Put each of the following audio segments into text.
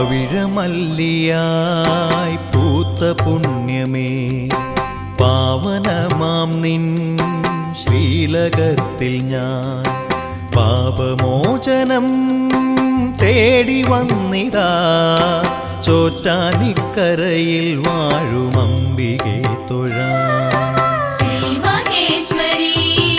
പവിഴമല്ലിയായി പൂത്ത പുണ്യമേ പാവനമാം നിൻ ശ്രീലകത്തിൽ ഞാൻ പാപമോചനം തേടി വന്നിതാ ചോറ്റാനിക്കരയിൽ വാഴുമമ്പികെ തൊഴാം ശ്രീ മഹേശ്വരി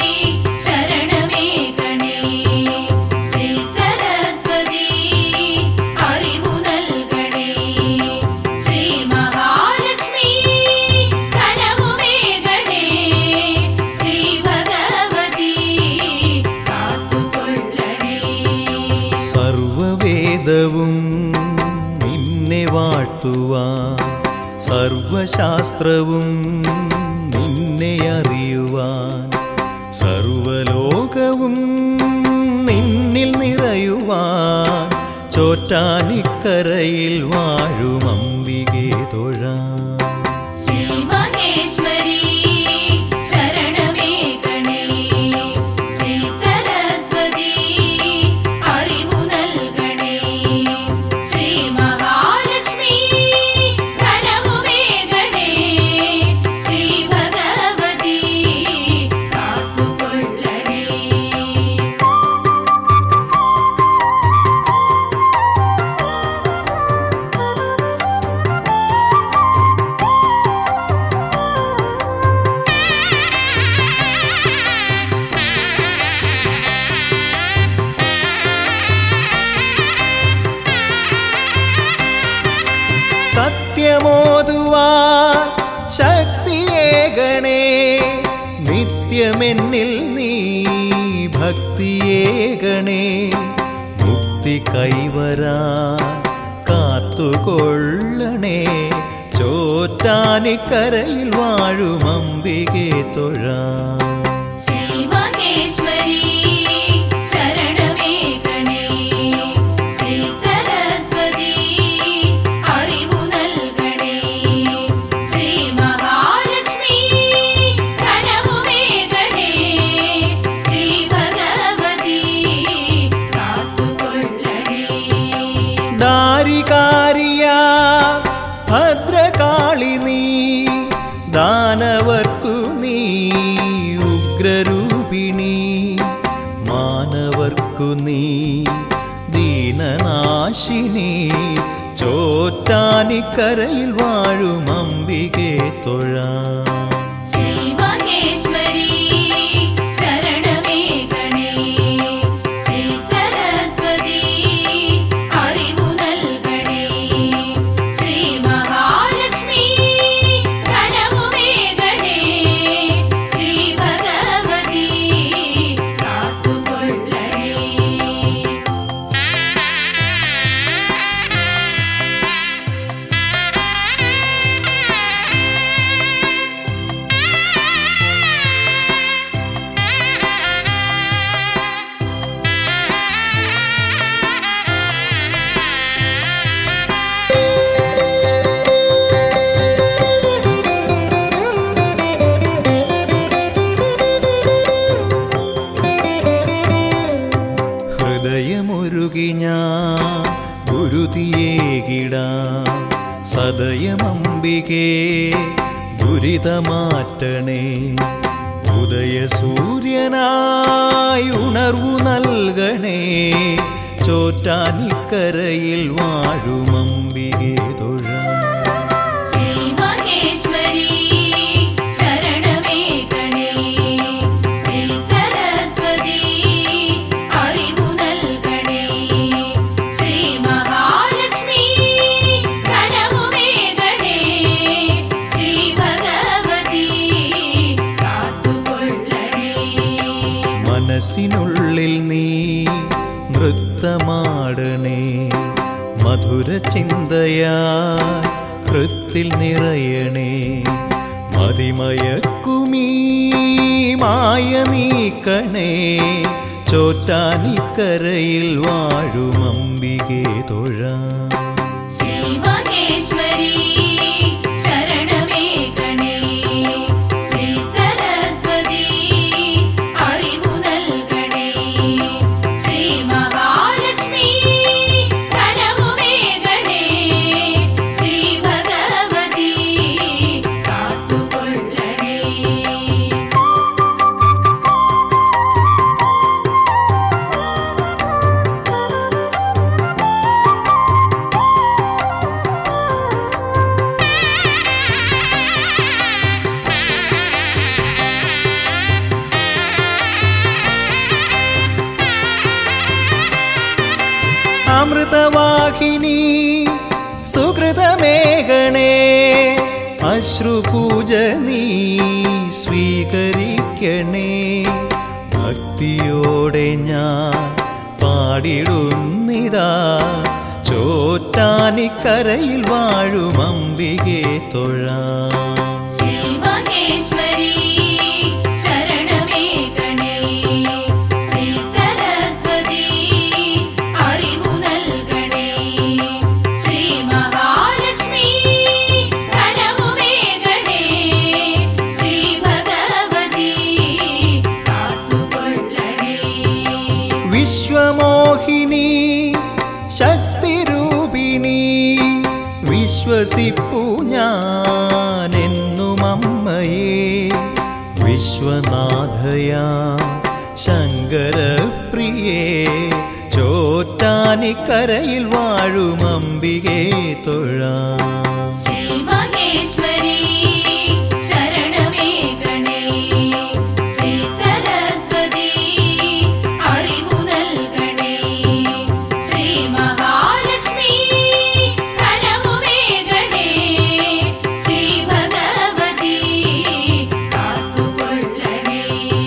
ശരണമേകണേ ശ്രീ സരസ്വതി അറിവു നൽകണേ ശ്രീ മഹാലക്ഷ്മി ധനവുമേകണേ ശ്രീ ഭഗവതി കാത്തുകൊള്ളണേ സർവവേദവും നിന്നെ വാഴ്ത്തുവാൻ സർവശാസ്ത്രവും നിന്നെ അറിയുവാൻ സർവലോകവും നിന്നിൽ നിറയുവാൻ ചോറ്റാനിക്കരയിൽ വാഴുമമ്പികെ തൊഴാം ശ്രീ മഹേശ്വരി ശരണമേകണേ ശ്രീ സരസ്വതി അറിവു നൽകണേ ശ്രീ മഹാലക്ഷ്മി ധനവുമേകണേ ശ്രീ ഭഗവതി കാത്തുകൊള്ളണേ സത്യമോതുവാൻ ശക്തിയേകണേ നിത്യമെന്നിൽ നീ ഭക്തിയേകണേ മുക്തി കൈവരാ കാത്തുകൊള്ളണേ ചോറ്റാനിക്കരയിൽ വാഴുമമ്പികെ തൊഴാം ശ്രീ മഹേശ്വരി ശരണമേകണേ ശ്രീ സരസ്വതി അറിവു നൽകണേ ശ്രീ മഹാലക്ഷ്മി ധനവുമേകണേ ശ്രീ ഭഗവതി കാത്തുകൊള്ളണേ ദാരികാരിയ ഭദ്രകാളി നീ ദാനവർക്കു നീ ഉഗ്രരൂപിണി മാനവർക്കു നീ ദീനനാശിനി ചോറ്റാനിക്കരയിൽ വാഴും അംബികെ തൊഴാം ശ്രീ മഹേശ്വരി ശരണമേകണേ ശ്രീ സരസ്വതി അറിവു നൽകണേ ശ്രീ മഹാലക്ഷ്മി ധനവുമേകണേ ശ്രീ ഭഗവതി കാത്തുകൊള്ളണേ ഹൃദയമൊരുകി ഞാൻ ഗുരുതിയേകിടാം സദയമംബികേ ദുരിതമാറ്റണേ ഉദയസൂര്യനായി ഉണർവു നൽകണേ ചോറ്റാനിക്കരയിൽ വാഴുമമ്പികെ തൊഴാം ശ്രീ മഹേശ്വരി ശരണമേകണേ ശ്രീ സരസ്വതി അറിവു നൽകണേ ശ്രീ മഹാലക്ഷ്മി ധനവുമേകണേ ശ്രീ ഭഗവതി കാത്തുകൊള്ളണേ മനസ്സിനുള്ളിൽ നീ നൃത്തമാടണേ മധുര ചിന്തയാ ഹൃത്തിൽ നിറയണേ മതിമയക്കുമീ മായ നീക്കണേ ചോറ്റാനിക്കരയിൽ വാഴുമമ്പികെ തൊഴാം ശ്രീ മഹേശ്വരി ശരണമേകണേ ശ്രീ സരസ്വതി അറിവു നൽകണേ ശ്രീ മഹാലക്ഷ്മി ധനവുമേകണേ അശ്രുപൂജ നീ സ്വീകരിക്കണേ ഭക്തിയോടെ ഞാൻ പാടിടുന്നിതാ ചോറ്റാനിക്കരയിൽ വാഴും അംബികെ തൊഴാം ശ്രീ മഹേശ്വരി ശരണമേകണേ ശ്രീ സരസ്വതി അറിവു നൽകണേ ശ്രീ മഹാലക്ഷ്മി ധനവുമേകണേ ശ്രീ ഭഗവതി കാത്തുകൊള്ളണേ വിശ്വമോഹിനി ശക്തിരൂപിണി വിശ്വസിപ്പു ഞാനെന്നും അമ്മയെ വിശ്വനാഥയാ ശങ്കരപ്രിയേ ചോറ്റാനിക്കരയിൽ വാഴും അംബികെ തൊഴാം ശ്രീ മഹേശ്വരി ശരണമേകണേ ശ്രീ സരസ്വതി അറിവു നൽകണേ ശ്രീ മഹാലക്ഷ്മി ധനവുമേകണേ ശ്രീ ഭഗവതി കാത്തുകൊള്ളണേ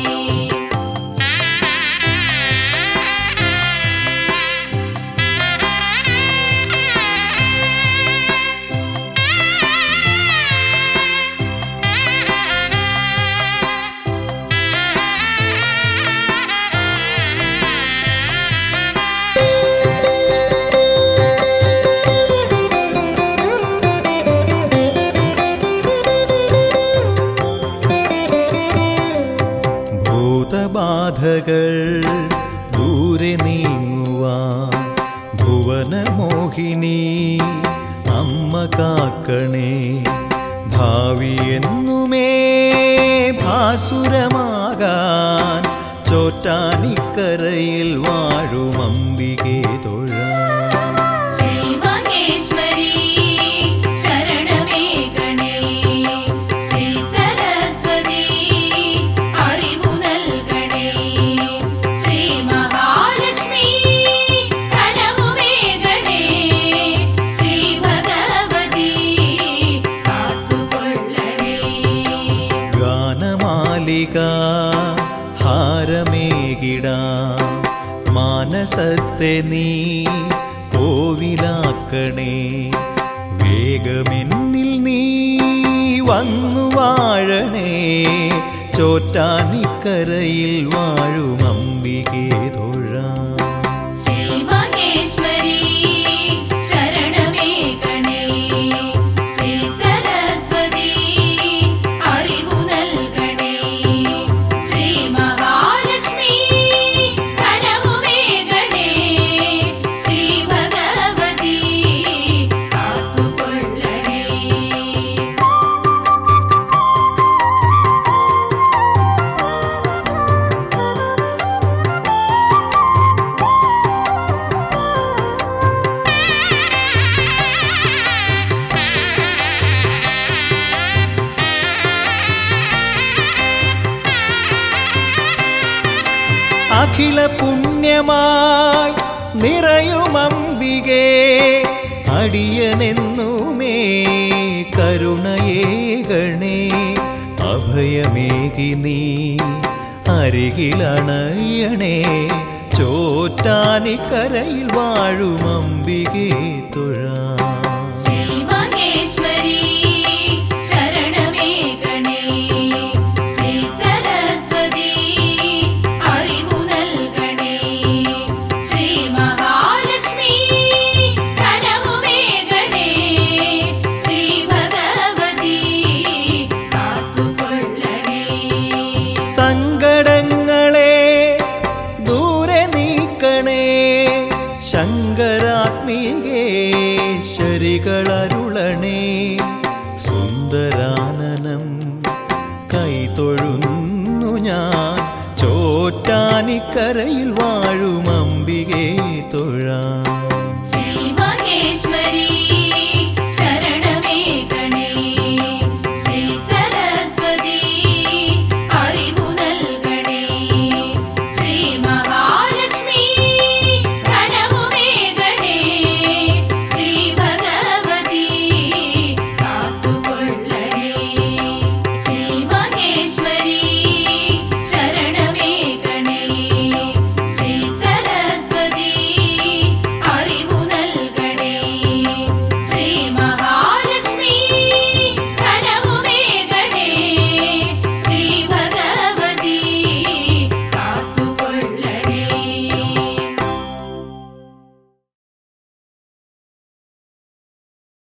ഭൂതബാധകൾ ദൂരെ നീങ്ങുവാൻ ഭുവനമോഹിനി അമ്മ കാക്കണേ ഭാവി എന്നുമേ ഭാസുരമാകാൻ ചോറ്റാനിക്കരയിൽ വാഴും അംബികെ തൊഴാം ശ്രീ മഹേശ്വരി ശരണമേകണേ ശ്രീ സരസ്വതി അറിവു നൽകണേ ശ്രീ മഹാലക്ഷ്മി ധനവുമേകണേ ശ്രീ ഭഗവതി കാത്തുകൊള്ളണേ ഗാനമാലിക ഹാരമേകിട മാനസത്തെ നീ കോവിലാക്കണേ വേഗമെന്നിൽ നീ വന്നു വാഴണേ ചോറ്റാനിക്കരയിൽ വാഴും അംബികെ തൊഴാം ശ്രീ മഹേശ്വരി ശരണമേകണേ ശ്രീ സരസ്വതി അറിവു നൽകണേ ശ്രീ മഹാലക്ഷ്മി ധനവുമേകണേ ശ്രീ ഭഗവതി കാത്തുകൊള്ളണേ അഖില പുണ്യമായി നിറയുമംബികേ അടിയനെന്നുമേ കരുണയേകണേ അഭയമേകി നീ അരികിലണയണേ ചോറ്റാനിക്കരയിൽ വാഴും അംബികെ തൊഴാം ശ്രീ മഹേശ്വരി ശരണമേകണേ ശ്രീ സരസ്വതി അറിവു നൽകണേ ശ്രീ മഹാലക്ഷ്മി ധനവുമേകണേ ശ്രീ ഭഗവതി കാത്തുകൊള്ളണേ സങ്കടങ്ങളെ ദൂരെ നീക്കണേ ശങ്കരാത്മികേ ശരികളരുളണേ സുന്ദരാനനം കൈതൊഴുന്നു ഞാൻ ചോറ്റാനിക്കരയിൽ വാഴും